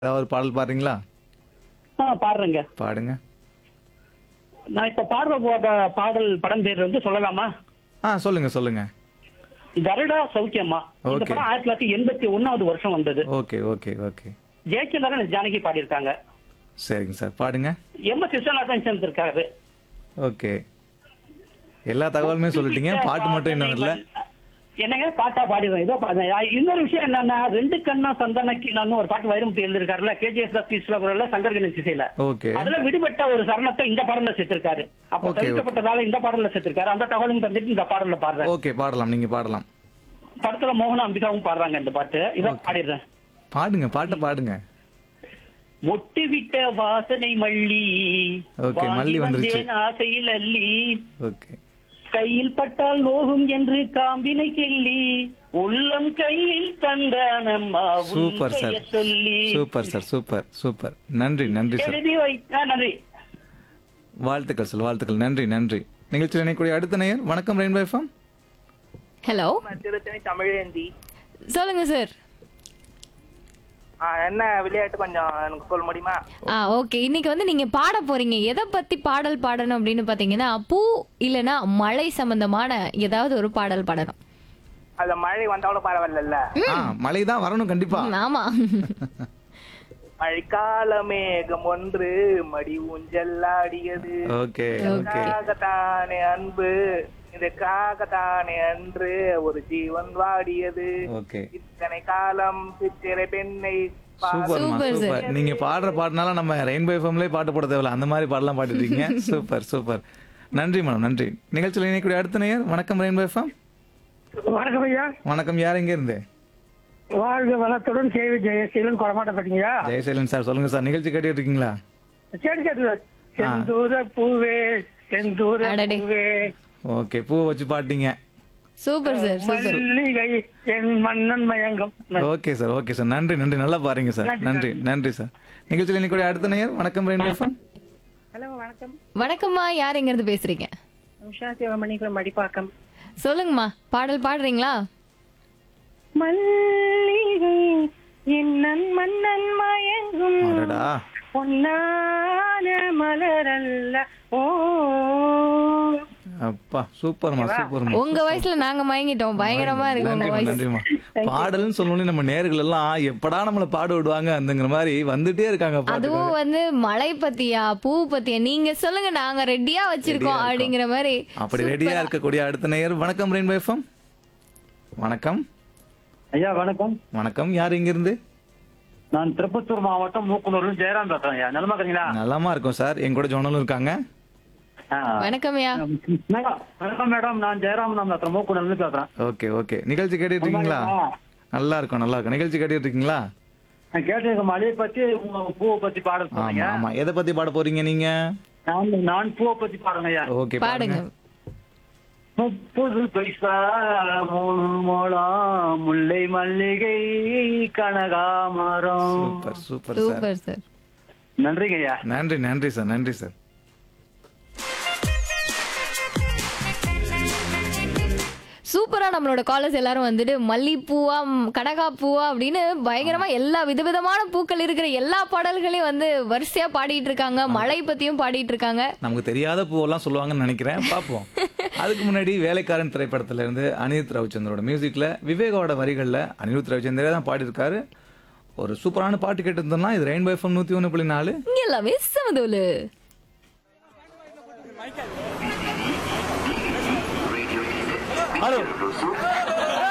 ஏதாவது ஒரு பாடல் பாடுறீங்களா ஆ பாடுறேங்க பாடுங்க நான் இப்ப பாடுற போ- பாடல் படம் பேர் வந்து சொல்லலாமா ஆ சொல்லுங்க சொல்லுங்க கருடா சௌக்கியமா இந்த Okay. படம் ஆயிரத்தி தொள்ளாயிரத்தி எண்பத்தி ஒன்னாவது வருஷம் வந்தது okay okay okay Jayachandran Janaki பாடியிருக்காங்க சரிங்க சார் பாடுங்க எம் எஸ் விஸ்வநாதன் சேர்ந்திருக்காரு ஓகே எல்லா தகவலுமே சொல்லிட்டீங்க பாட்டு மட்டும் இன்னும் வரல என்னங்க பாட்டா பாடிடுறேன் இதோ பாடுறேன் ஆ, இன்னொரு விஷயம் என்னன்னா ரெண்டு கண்ணா சந்தனக்கு நான் ஒரு பாட்டு வைரமுத்து எழுதிருக்காருல்ல கேஜிஎஸ் தாஸ் ஈஸ்வரர்ல சங்கர் கணேஷ் இசையில ஓகே அதுல விடுபட்ட ஒரு சரணத்தை இந்த பாடல்ல சேர்த்திருக்காரு அப்ப Okay, தவிர்க்கப்பட்டதால இந்த பாடல்ல சேர்த்திருக்காரு அந்த தகவலும் தந்துட்டு இந்த பாடல்ல பாடுறேன் ஓகே பாடலாம் நீங்க பாடலாம் படத்துல மோகன அம்பிகாவும் பாடுறாங்க இந்த பாட்டு இதை பாடிடுறேன் பாடுங்க பாட்டை பாடுங்க மொட்டுவிட்ட வாசனை மல்லி Okay, மல்லி வாங்கி வந்துருச்சு. வந்தேன் ஆசையில் அள்ளி ஓகே கையில் பட்டால் நோகும் என்று காம்பினை கிள்ளி உள்ளம் கையில் தந்தானம்மா உன் சூப்பர் சார் பெயர் சொல்லி சூப்பர் சார் சூப்பர் சூப்பர் நன்றி நன்றி சார் எழுதி வை ஆ, நன்றி வாழ்த்துக்கள் சார் வாழ்த்துக்கள் நன்றி நன்றி நிகழ்ச்சியில் இணையக்கூடிய அடுத்த நேயர் வணக்கம் rainbow FM hello Thiruthani Tamizhenthi சொல்லுங்க சார் ஆ, என்ன விளையாட்டு கொஞ்சம் எனக்கு சொல்ல முடியுமா ஆ ஓகே இன்னைக்கு வந்து நீங்க பாட போறீங்க எதை பத்தி பாடல் பாடணும் அப்படின்னு பாத்தீங்கன்னா பூ இல்லனா மழை சம்பந்தமான ஏதாவது ஒரு பாடல் பாடணும் அது மழை வந்தாலும் பரவாயில்ல ஆ மழை தான் வரணும் கண்டிப்பா ம், ஆமா மழைக்கால மேகம் ஒன்று மடி ஊஞ்சல்லாடியது ஓகே ஓகே இதற்காகத்தானே அன்பு இதற்காகத்தானே அன்று ஒரு ஜீவன் வாடியது ஓகே இத்தனை காலம் சித்திரை பெண்ணை பா- சூப்பர்மா Super, sir. சூப்பர் நீங்க பாடுற பாட்டுனால நம்ம ரெயின்போ எஃப்எம்லேயே பாட்டு போட தேவையில்ல அந்த மாதிரி பாடலாம் பாட்டுட்டீங்க சூப்பர் சூப்பர் நன்றி மேடம் நன்றி நிகழ்ச்சியில் இணையக்கூடிய அடுத்த நேயர் வணக்கம் ரெயின்போ எஃப்எம் வணக்கம் ஐயா வணக்கம் யார் எங்க இருந்து வாழ்க வளத்துடன் சேவை ஜெயசீலன் கொடமாட்டப்பட்டீங்களா ஜெயசைலன் சார் சொல்லுங்க சார் நிகழ்ச்சி கேட்டுட்டு இருக்கீங்களா சரி கேட்டு செந்தூர பூவே செந்தூர அடடே. பூவே ஓகே பூ வச்சு பாட்டீங்க சூப்பர் சார் சூப்பர் மல்லிகை என் மன்னன் மயங்கம் ஓகே சார் ஓகே சார் நன்றி நன்றி நல்லா பாருங்க சார் நன்றி நன்றி சார் நிகழ்ச்சியில் இணையக்கூடிய அடுத்த நேயர் வணக்கம் ரெயின்போ எஃப்எம் ஹலோ வணக்கம் வணக்கம்மா யார் எங்க இருந்து பேசுறீங்க உஷா சிவமணிக்குளம் மடிப்பாக்கம் சொல்லுங்கம்மா பாடல் பாடுறீங்களா மல்லிகை என்னன் மன்னன் மயங்கும் அடடா பொன்னான மலரல்ல ஓ அப்பா சூப்பர்மா சூப்பர்மா உங்க வயசுல நாங்க மயங்கிட்டோம் பயங்கரமா இருக்கு உங்க நன்றிம்மா வாய்ஸ் நன்றிம்மா பாடல்னு சொல்லணும்னு நம்ம நேர்கள் எல்லாம் எப்படா நம்மள பாட விடுவாங்க அந்தங்கிற மாதிரி வந்துட்டே இருக்காங்க பாட்டு அதுவும் வந்து மழை பத்தியா பூ பத்தியா நீங்க சொல்லுங்க நாங்க ரெடியா வச்சிருக்கோம் இருக்கோம். அப்படிங்கிற மாதிரி அப்படி ரெடியா இருக்கக்கூடிய அடுத்த நேயர் வணக்கம் ரெயின்போ எஃப்எம் வணக்கம் ஐயா வணக்கம் வணக்கம் யார் இங்க இருந்து நான் திருப்பத்தூர் மாவட்டம் மூக்குனூர்ல ஜெயராம் பேசுறேன் ஐயா நலமா இருக்கீங்களா நலமா இருக்கும் சார் என் கூட ஜோனலும் இருக்காங்க ஆ. வணக்கம்யா மேடம், வணக்கம் மேடம் நான் ஜெயராம் நான் பேசுறேன் மூக்குனூர்ல இருந்து பேசுறேன் ஓகே ஓகே நிகழ்ச்சி கேட்டுட்டு இருக்கீங்களா நல்லா இருக்கும் நல்லா இருக்கும் நிகழ்ச்சி கேட்டுட்டு இருக்கீங்களா நான் கேட்டிருக்க மழையை பத்தி உங்க பூவை பத்தி பாடல் ஆமா சொன்னீங்க ஆமா எதை பத்தி பாட போறீங்க நீங்க நான் நான் பூவை பத்தி பாடுங்க ஐயா ஓகே பாடுங்க முப்பது பைசா மூணு மோளம் முல்லை மல்லிகை கனகாமரம் super super sir super sir நன்றிங்க ஐயா நன்றி நன்றி சார் நன்றி சார் சூப்பரா நம்மளோட காலர்ஸ் எல்லாரும் வந்துட்டு மல்லிப்பூவா ம், கனகாப்பூவா அப்படின்னு பயங்கரமா எல்லா விதவிதமான பூக்கள் இருக்கிற எல்லா பாடல்களையும் வந்து வரிசையா பாடிட்டு இருக்காங்க மழை பத்தியும் பாடிட்டு இருக்காங்க நமக்கு தெரியாத பூவெல்லாம் சொல்லுவாங்கன்னு நினைக்கிறேன் பார்ப்போம் அதுக்கு முன்னாடி வேலைக்காரன் திரைப்படத்துல இருந்து அனிருத் ரவிச்சந்திரோட மியூசிக்ல விவேகோட வரிகள்ல அனிருத் ரவிச்சந்திரே தான் பாடியிருக்காரு ஒரு சூப்பரான பாட்டு கேட்டு இருந்தோம்னா இது ரெயின்போ எஃப்எம் நூத்தி ஒன்று புள்ளி நாலு இங்க எல்லாமே சமதோலு ஹலோ